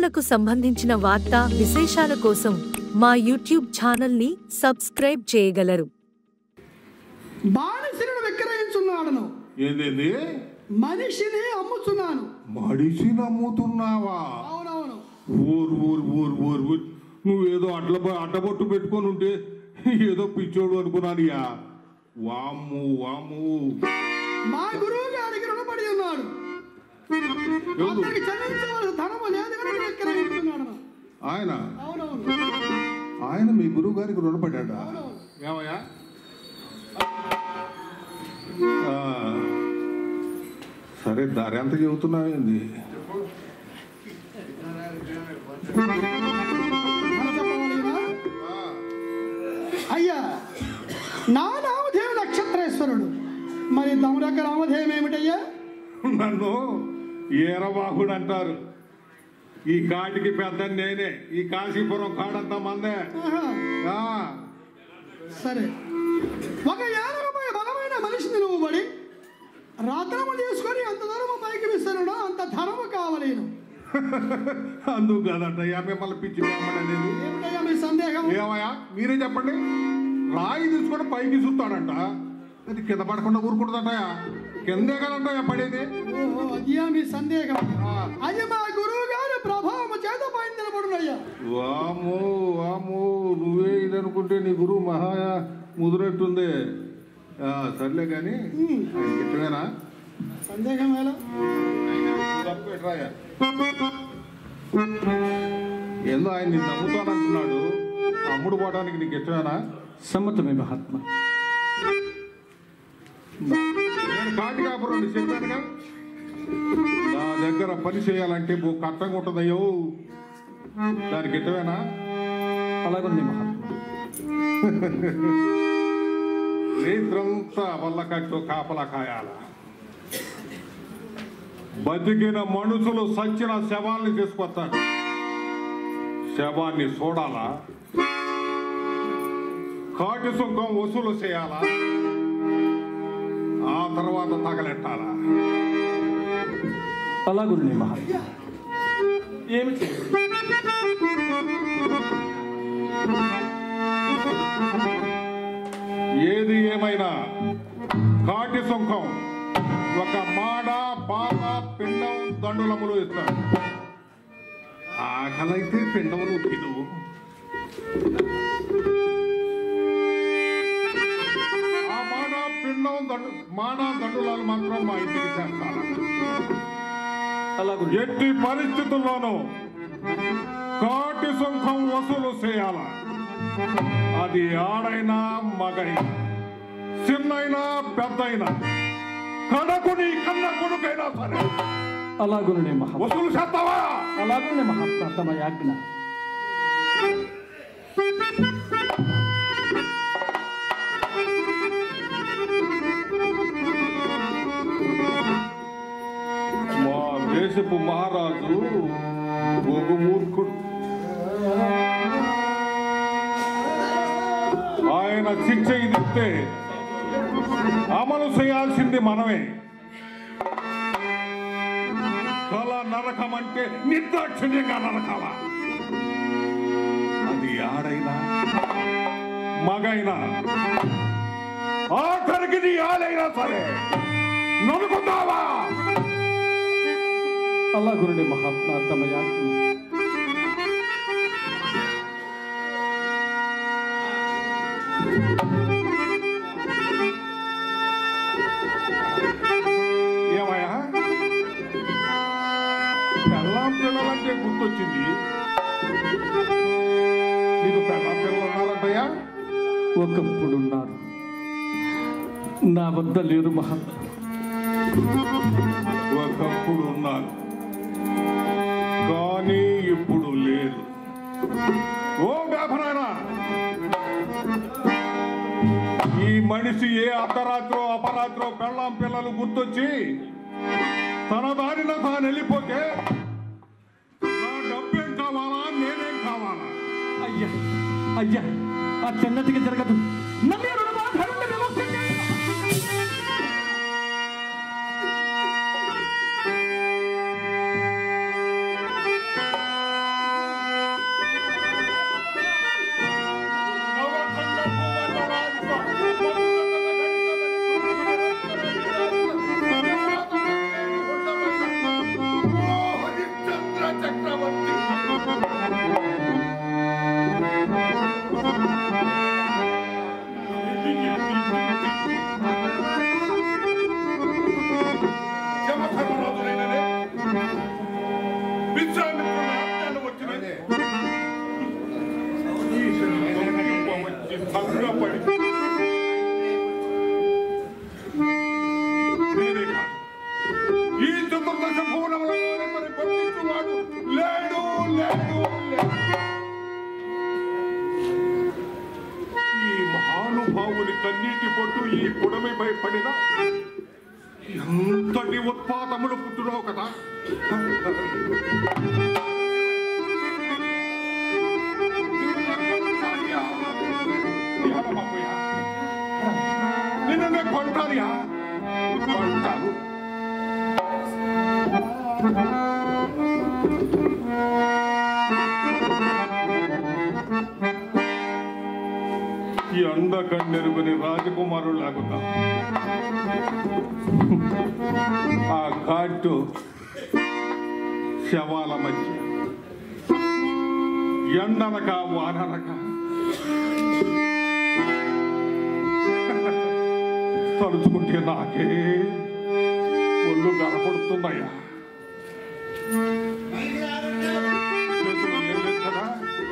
రైతులకు సంబంధించిన వార్తా విశేషాల కోసం మా యూట్యూబ్ ఛానల్ని సబ్స్క్రైబ్ చేయగలరు బానిసలను విక్రయించున్నాడను ఏందేంది మనిషిని అమ్ముచున్నాను మడిసి నమ్ముతున్నావా అవునవును ఊరు ఊరు ఊరు ఊరు ఊరు నువ్వేదో అడ్ల అడ్డబొట్టు పెట్టుకొని ఉంటే ఏదో పిచ్చోడు అనుకున్నానియా వామ్ము వామ్ము మా గురువు గారికి రుణపడి ఉన్నాడు ఎవరు? అతనికి చెల్లించవలసిన ధనము లేదు కనుక విక్రయించున్నాడను ఆయన అవునవును ఆయన మీ గురువు గారికి రుణపడ్డా అవునవును ఏమయ్యా ఆ, సరే దారి ఎంత చెబుతున్నావేంది మన చెప్పవలెనా? అయ్యా నా నామధేయం నక్షత్రేశ్వరుడు మరి తమ యొక్క నామధేయం ఏమిటయ్యా నన్ను ఈరవాహుడు అంటారు ఈ కాటికి పెద్ద నేనే ఈ కాశీపురం కాడంతా మందే ఆహా, ఆ, సరే ఒక ఏనుగుపై బలమైన మనిషిని నువ్వు పడి రత్నము తీసుకొని ఎంత ధనము పైకి విసరుడో అంత ధనము కావలేను అందుకు కాదంటయ్యా మిమ్మల్ని పిచ్చి అనేది ఏమిటయ్యా మీ సందేహం ఏమయ్యా మీరే చెప్పండి రాయి తీసుకొని పైకి చూస్తాడంట అది కింద పడకుండా ఊరుకుంటుందంటయా కిందే కదంటయ్యా పడేది ఓహో అదియా మీ సందేహం ఆ, అది మా గురువు గారి ప్రభావం చేత పైన నిలబడునయ్యా వాము వాము నువ్వే ఇది అనుకుంటే నీ గురువు మహా ముదురెట్టుంది ఆ, సర్లే కానీ ఇష్టమేనా సందేహం ఎలా తప్పెట్రాయా ఏందో ఆయన నిన్ను నమ్ముతానంటున్నాడు అమ్ముడు పోవడానికి నీకు ఇష్టమేనా సమ్మతమే మహాత్మా నేను కాటి కాపురం చెప్పానుగా నా దగ్గర పని చేయాలంటే ఓ కట్టంగా ఉంటుందయ్యో దానికి ఇష్టమేనా అలాగనే మహాత్మా రేత్రంతా వల్ల కట్టు కాపలా కాయాల బతికిన మనుషులు సచ్చిన శవాల్ని తీసుకొస్తారు శవాన్ని చూడాలా కాటి సుంకం వసూలు చేయాలా ఆ తర్వాత తగలెట్టాలా అలాగునే మహాత్మా ఏమి చేయదు ఏది ఏమైనా కాటి సుంకం ఒక మాడ బాధ పిండం దండులములు ఇస్తారు ఆకలైతే పిండములు తిను ఆ మాడ పిండం దండు మాడ దండులాలు మాత్రం మా ఇంటికి చేస్తాను అలాగునే ఎట్టి పరిస్థితుల్లోనూ కాటి సుంకం వసూలు చేయాల అది ఆడైనా మగైనా చిన్నైనా పెద్దైనా కడకు నీ కన్న కొడుకైనా సరే అలాగునే మహాత్మా వసూలు చేస్తావా అలాగునే మహాత్మా తమ యాజ్ఞ మా దేశపు మహారాజు ఒక మూర్ఖుడు ఆయన శిక్ష ఇదిస్తే అమలు చేయాల్సింది మనమే కళ నరకం అంటే నిర్దాక్షిణ్యంగా నరకాల అది ఆడైనా మగైనా ఆఖరికి నీ ఆడైనా సరే నరుకుతావా అలాగునే మహాత్మా తమ యాజ్ఞ ఏమయ్యా పెళ్ళాం పిల్లలంటే గుర్తొచ్చింది నీకు పెళ్ళాం పిల్లలు ఉన్నారంటయ్యా ఒకప్పుడున్నారు నా వద్ద లేరు మహాత్మా ఒకప్పుడు ఉన్నారు కానీ ఇప్పుడు లేరు ఓ వ్యాపారాయణ ఈ మనిషి ఏ అర్ధరాత్రో అపరాత్రో పెళ్ళాం పిల్లలు గుర్తొచ్చి తన దారిన తాను వెళ్ళిపోతే నా డబ్బేం కావాలా నేనేం కావాలా అయ్యా అయ్యా ఆ చిన్నటికి జరగదు నమ్మే రుణబాధలుండే వ్యవస్థ మాత్రమే భయపడినా ఎంతటి ఉత్పాదములు పుట్టున్నావు కదా నిన్నే కొంటానియా కొంటాను ఎండ కన్నెరుగుని రాజకుమారులాగుతా ఆ ఘాటు శవాల మధ్య ఎండనక వాననక తలుచుకుంటే నాకే ఒళ్ళు కనపడుతున్నాయా చేతులు ఏం లేదు కదా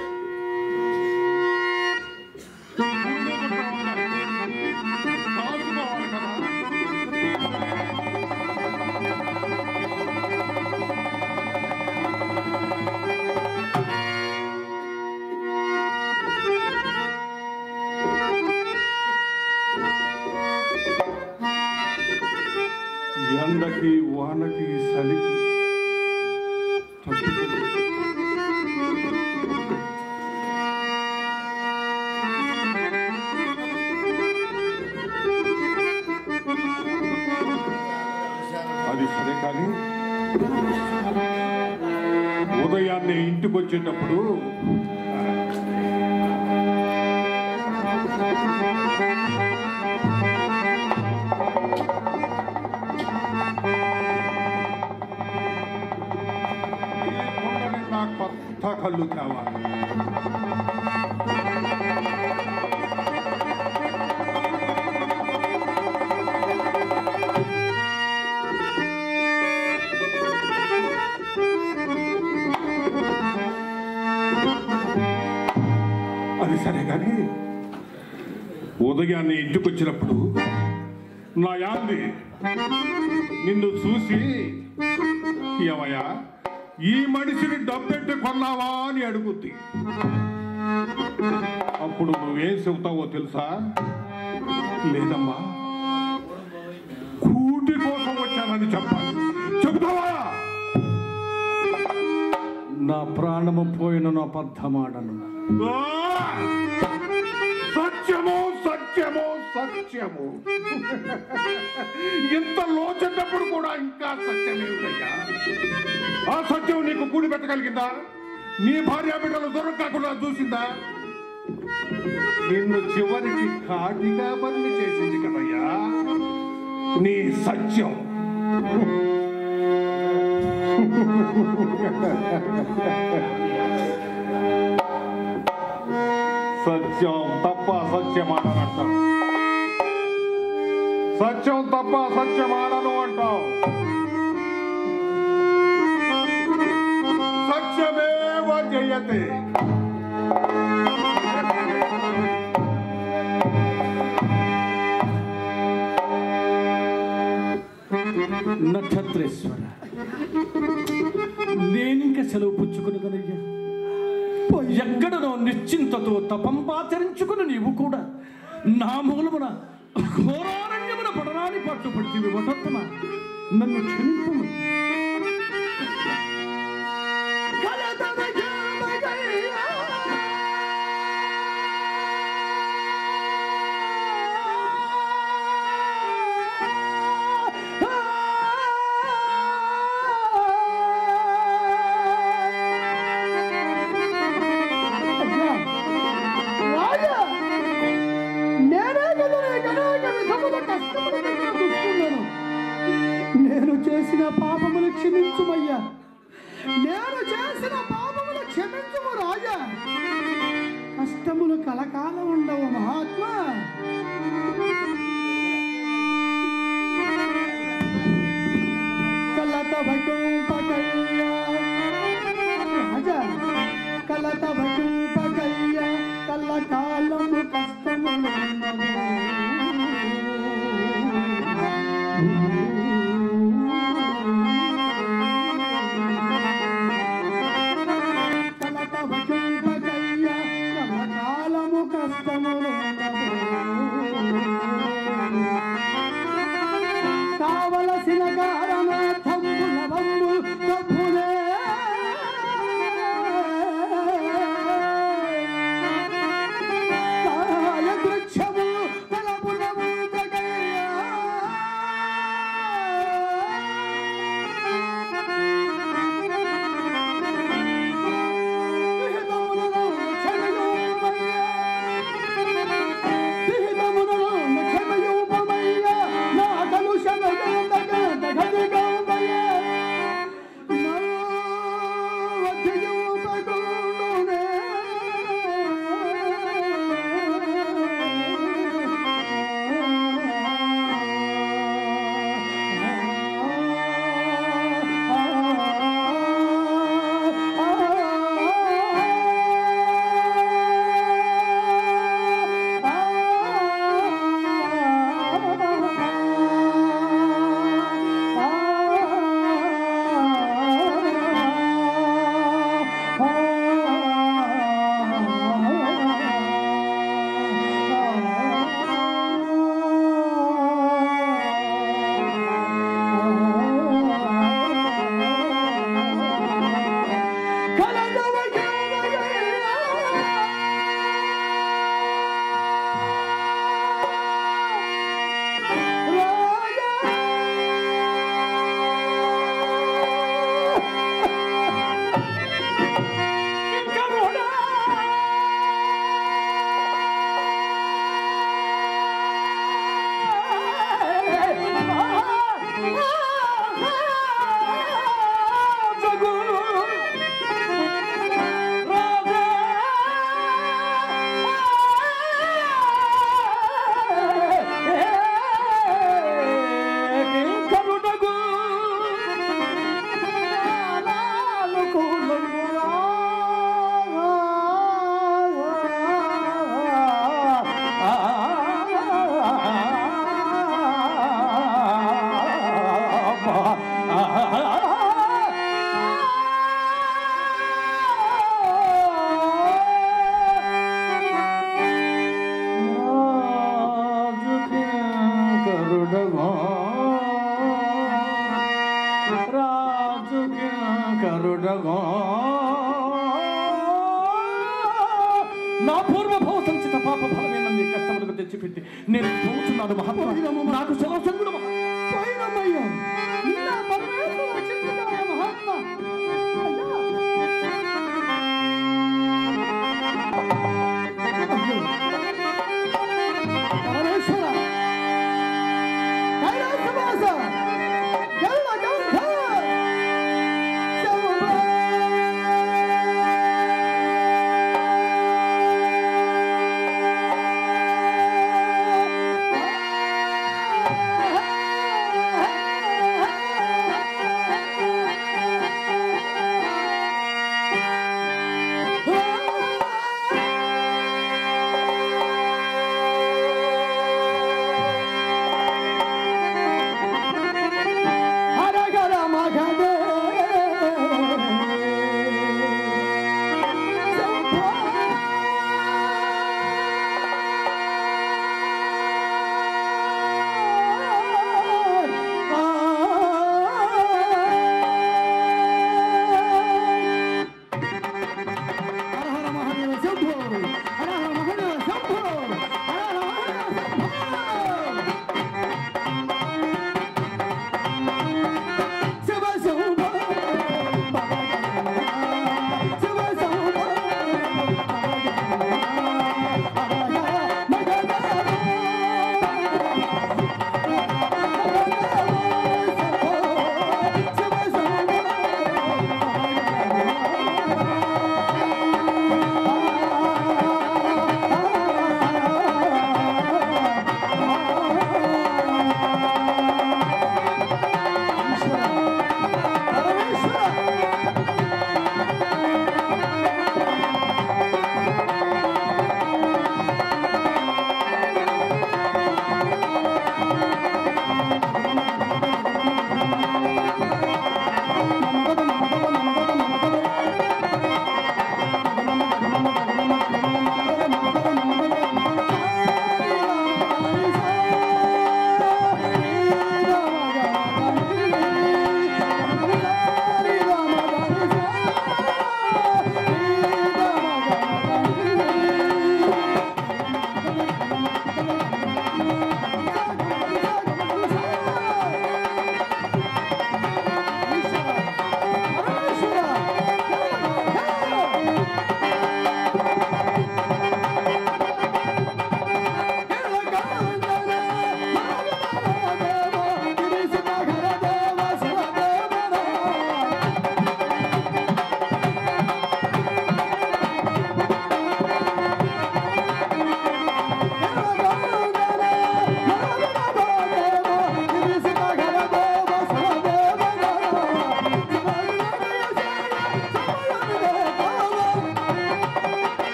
కాల్చుకోవాలి కదా ఎండకి వానకి చలికి తట్టుకోలేను. అది సరే కానీ ఉదయాన్నే ఇంటికి వచ్చేటప్పుడు ఈ కుండని నా కొత్త కళ్ళు తేవాలి అది సరే కానీ ఉదయాన్నే ఇంటికి వచ్చినప్పుడు నా యాంది నిన్ను చూసి ఏమయ్యా ఈ మనిషిని డబ్బెట్టి కొన్నావా అని అడుగుద్ది అప్పుడు నువ్వేం చెబుతావో తెలుసా లేదమ్మా కూటి కోసం వచ్చానని చెప్పాలి చెబుతావా నా ప్రాణము పోయిన నా అబద్ధమాడను ఆ! సత్యము సత్యము సత్యము ఇంత లోచెన్నప్పుడు కూడా ఇంకా సత్యమేమిటయ్యా ఆ సత్యం నీకు కూడి పెట్టగలిగిందా నీ భార్య బిడ్డలు దొరకకుండా చూసిందా నిన్ను చివరికి కాటిగా బదిలీ చేసింది కదయ్యా నీ సత్యం సత్యం తప్ప సత్యమాడను అంటావు సత్యం తప్ప సత్యమాడను అంటావు సత్యమేవ జయతే నక్షత్రేశ్వర నేనింక సెలవు పుచ్చుకున్నదనయ్యా ఎక్కడనో నిశ్చింతతో తపంపాచరించుకుని నీవు కూడా నా మూలమున ఘోరారణ్యమున పడరాని పట్టు పడితే వటత్తున నన్ను క్షమింపు రాజా నేనే కదా నీకు అనేక విధముల కష్టములు చూస్తున్నాను నేను చేసిన పాపములు క్షమించుమయ్యా నేను చేసిన పాపములు క్షమించుము రాజా కష్టములు కలకాలం ఉండవు మహాత్మా కలత భకుంపకయ్యా రాజా కలత భకుంపకయ్యా కల్ల కాలము కష్టములున్నవు కలత భకుంపకయ్యా కల్ల కాలము కష్టములున్నవు కరుడగో రాజుకి కరుడగో నా పూర్వభవ సంచిత పాప ఫలమైన నీ కష్టములకు తెచ్చిపెట్టి నేను పోతున్నాను మహాత్మా నాకు శివశంకుడు మహా పోయినమ్మయ్యా నిన్న పరమేశ్వర రక్షించుతావా మహాత్మా అయ్యా. పరమేశ్వర కైలాసవాస గరుడ గంధ హర హర మగదే హర హర మహాదేవ శంభో హర హర మహాదేవ శంభో హర హర మహాదేవ శంభో శివ శంభో శివ శంభో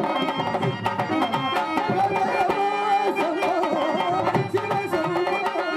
శివ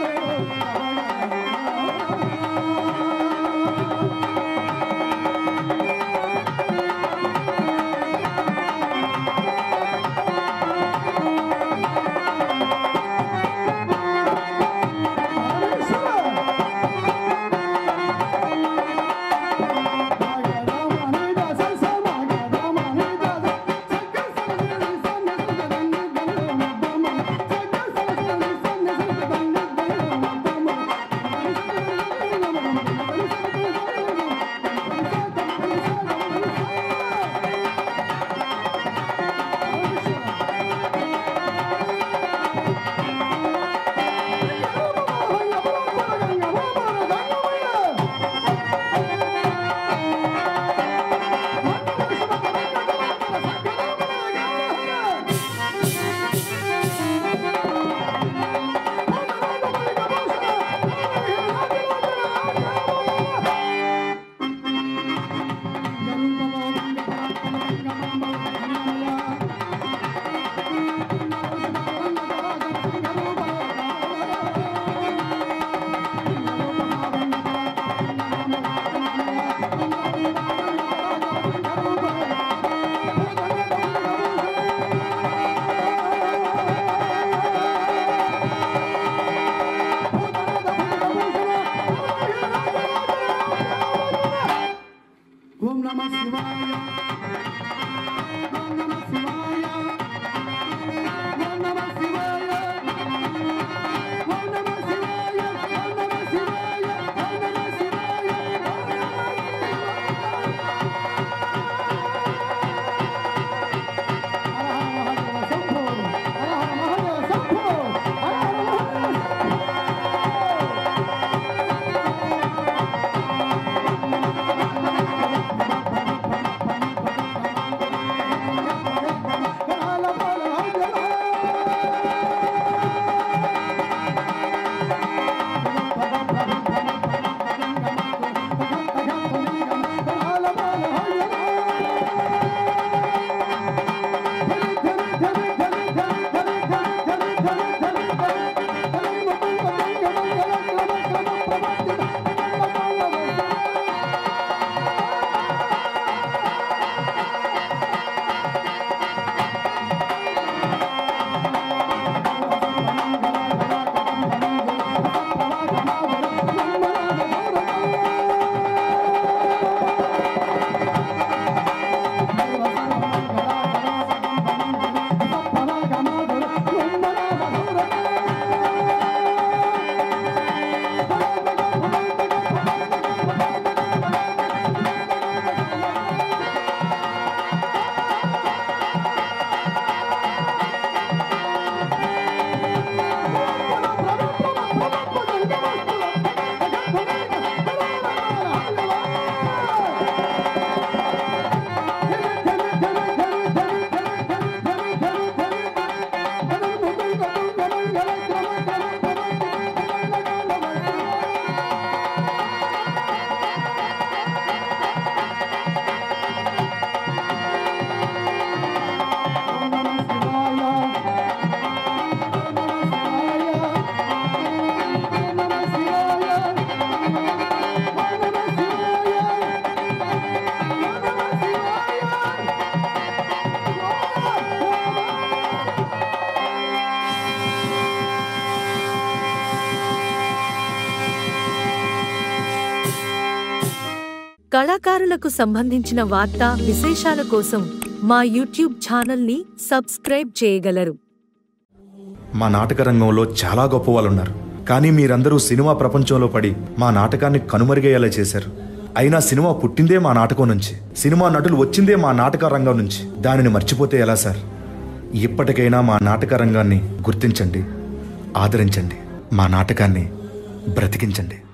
కళాకారులకు సంబంధించిన వార్తా విశేషాల కోసం మా యూట్యూబ్ ఛానల్ని సబ్స్క్రైబ్ చేయగలరు మా నాటక రంగంలో చాలా గొప్ప వాళ్ళు ఉన్నారు కానీ మీరందరూ సినిమా ప్రపంచంలో పడి మా నాటకాన్ని కనుమరుగయ్యేలా చేశారు అయినా సినిమా పుట్టిందే మా నాటకం నుంచి సినిమా నటులు వచ్చిందే మా నాటక రంగం నుంచి దానిని మర్చిపోతే ఎలా సార్ ఇప్పటికైనా మా నాటక రంగాన్ని గుర్తించండి ఆదరించండి మా నాటకాన్ని బ్రతికించండి